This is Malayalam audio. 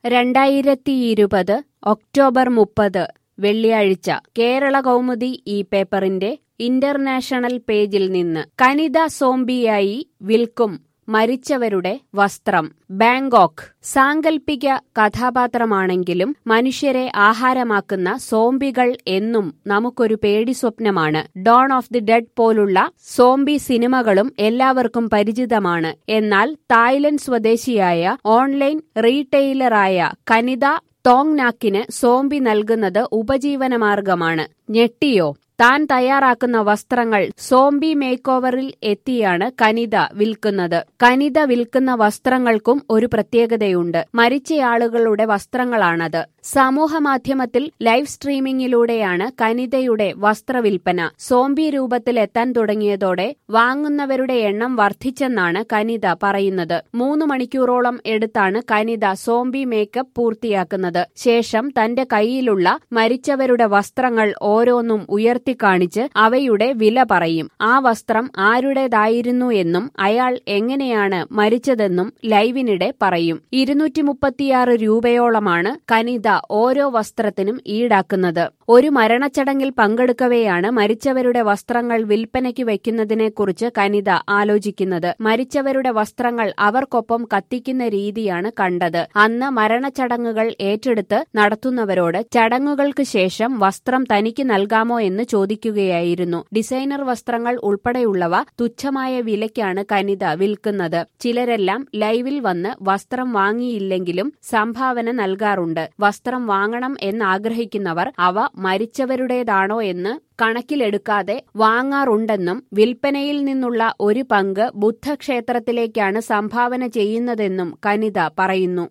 രണ്ടായിരത്തിയിരുപത് ഒക്ടോബർ മുപ്പത് വെള്ളിയാഴ്ച കേരള കൗമുദി ഈ പേപ്പറിന്റെ ഇന്റർനാഷണൽ പേജിൽ നിന്ന് കനിത സോംബിയായി വിൽക്കും മരിച്ചവരുടെ വസ്ത്രം ബാങ്കോക്ക് സാങ്കൽപ്പിക കഥാപാത്രമാണെങ്കിലും മനുഷ്യരെ ആഹാരമാക്കുന്ന സോംബികൾ എന്നും നമുക്കൊരു പേടി സ്വപ്നമാണ് ഡോൺ ഓഫ് ദി ഡെഡ് പോലുള്ള സോംബി സിനിമകളും എല്ലാവർക്കും പരിചിതമാണ് എന്നാൽ തായ്ലൻഡ് സ്വദേശിയായ ഓൺലൈൻ റീറ്റെയിലറായ കനിത തോങ്നാക്കിന് സോംബി നൽകുന്നത് ഉപജീവനമാർഗമാണ് ഞെട്ടിയോ താൻ തയ്യാറാക്കുന്ന വസ്ത്രങ്ങൾ സോംബി മേക്കോവറിൽ എത്തിയാണ് കനിത വിൽക്കുന്നത് കനിത വിൽക്കുന്ന വസ്ത്രങ്ങൾക്കും ഒരു പ്രത്യേകതയുണ്ട് മരിച്ചയാളുകളുടെ വസ്ത്രങ്ങളാണത് സമൂഹമാധ്യമത്തിൽ ലൈവ് സ്ട്രീമിംഗിലൂടെയാണ് കനിതയുടെ വസ്ത്രവിൽപ്പന സോംബി രൂപത്തിൽ എത്താൻ തുടങ്ങിയതോടെ വാങ്ങുന്നവരുടെ എണ്ണം വർദ്ധിച്ചെന്നാണ് കനിത പറയുന്നത് മൂന്ന് മണിക്കൂറോളം എടുത്താണ് കനിത സോംബി മേക്കപ്പ് പൂർത്തിയാക്കുന്നത് ശേഷം തന്റെ കയ്യിലുള്ള മരിച്ചവരുടെ വസ്ത്രങ്ങൾ ഓരോന്നും ഉയർത്തിക്കാണിച്ച് അവയുടെ വില പറയും ആ വസ്ത്രം ആരുടേതായിരുന്നു എന്നും അയാൾ എങ്ങനെയാണ് മരിച്ചതെന്നും ലൈവിനിടെ പറയും ഇരുന്നൂറ്റി മുപ്പത്തിയാറ് രൂപയോളമാണ് കനിത ഓരോ വസ്ത്രത്തിനും ഈടാക്കുന്നത് ഒരു മരണച്ചടങ്ങിൽ പങ്കെടുക്കവെയാണ് മരിച്ചവരുടെ വസ്ത്രങ്ങൾ വിൽപ്പനയ്ക്ക് വെക്കുന്നതിനെക്കുറിച്ച് കനിത ആലോചിക്കുന്നത് മരിച്ചവരുടെ വസ്ത്രങ്ങൾ അവർക്കൊപ്പം കത്തിക്കുന്ന രീതിയാണ് കണ്ടത് അന്ന് മരണച്ചടങ്ങുകൾ ഏറ്റെടുത്ത് നടത്തുന്നവരോട് ചടങ്ങുകൾക്ക് ശേഷം വസ്ത്രം തനിക്ക് നൽകാമോ എന്ന് ചോദിക്കുകയായിരുന്നു ഡിസൈനർ വസ്ത്രങ്ങൾ ഉൾപ്പെടെയുള്ളവ തുച്ഛമായ വിലയ്ക്കാണ് കനിത വിൽക്കുന്നത് ചിലരെല്ലാം ലൈവിൽ വന്ന് വസ്ത്രം വാങ്ങിയില്ലെങ്കിലും സംഭാവന നൽകാറുണ്ട് വസ്ത്രം വാങ്ങണം എന്നാഗ്രഹിക്കുന്നവർ അവ മരിച്ചവരുടേതാണോ എന്ന് കണക്കിലെടുക്കാതെ വാങ്ങാറുണ്ടെന്നും വിൽപ്പനയിൽ നിന്നുള്ള ഒരു പങ്ക് ബുദ്ധക്ഷേത്രത്തിലേക്കാണ് സംഭാവന ചെയ്യുന്നതെന്നും കനിത പറയുന്നു